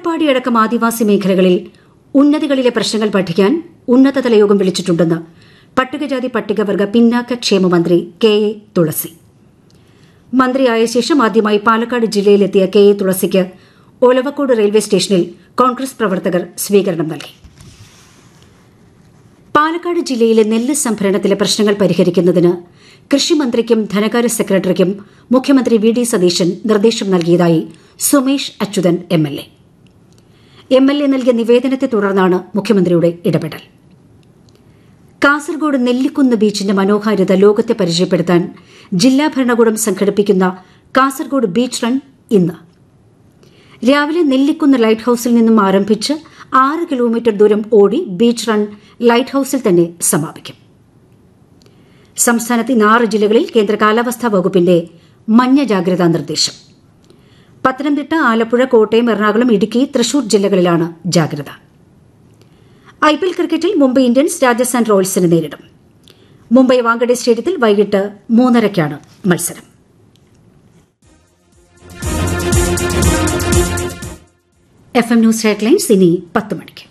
അട്ടപ്പാടിയടക്കം ആദിവാസി മേഖലകളിൽ ഉന്നതികളിലെ പ്രശ്നങ്ങൾ പഠിക്കാൻ ഉന്നതതല യോഗം വിളിച്ചിട്ടുണ്ടെന്ന് പട്ടികജാതി പട്ടികവർഗ പിന്നാക്ക ക്ഷേമ മന്ത്രി കെ എ തുളസി മന്ത്രിയായ ശേഷം ആദ്യമായി പാലക്കാട് ജില്ലയിലെത്തിയ കെ എ തുളസിക്ക് ഒലവക്കോട് റെയിൽവേ സ്റ്റേഷനിൽ കോൺഗ്രസ് പ്രവർത്തകർ സ്വീകരണം നൽകി പാലക്കാട് ജില്ലയിലെ നെല്ല് സംഭരണത്തിലെ പ്രശ്നങ്ങൾ പരിഹരിക്കുന്നതിന് കൃഷിമന്ത്രിക്കും ധനകാര്യ സെക്രട്ടറിക്കും മുഖ്യമന്ത്രി വി ഡി സതീശൻ നിർദ്ദേശം നൽകിയതായി Sumesh Achuthan M L A M L A നൽകിയ നിവേദനത്തെ തുടർന്നാണ് മുഖ്യമന്ത്രിയുടെ ഇടപെടൽ കാസർഗോഡ് നെല്ലിക്കുന്ന് ബീച്ചിന്റെ മനോഹാരിത ലോകത്തെ പരിചയപ്പെടുത്താൻ ജില്ലാ ഭരണകൂടം സംഘടിപ്പിക്കുന്ന കാസർഗോഡ് ബീച്ച് റൺ ഇന്ന് രാവിലെ നെല്ലിക്കുന്ന് ലൈറ്റ് ഹൌസിൽ നിന്നും ആരംഭിച്ച് ആറ് കിലോമീറ്റർ ദൂരം ഓടി ബീച്ച് റൺ ലൈറ്റ് ഹൌസിൽ തന്നെ സമാപിക്കും സംസ്ഥാനത്ത് ഇന്ന് ആറ് ജില്ലകളിൽ കേന്ദ്ര കാലാവസ്ഥാ വകുപ്പിന്റെ മഞ്ഞ ജാഗ്രതാ നിർദ്ദേശം പത്തനംതിട്ട ആലപ്പുഴ കോട്ടയം എറണാകുളം ഇടുക്കി തൃശൂർ ജില്ലകളിലാണ് ജാഗ്രത ഐ പി എൽ ക്രിക്കറ്റിൽ മുംബൈ ഇന്ത്യൻസ് രാജസ്ഥാൻ റോയൽസിനെ നേരിടും മുംബൈ വാങ്കഡെ സ്റ്റേഡിയത്തിൽ വൈകിട്ട് മൂന്നരയ്ക്കാണ് മത്സരം എഫ് എം ന്യൂസ് ഹെഡ്ലൈൻസ് ഇനി പത്ത് മണിക്ക്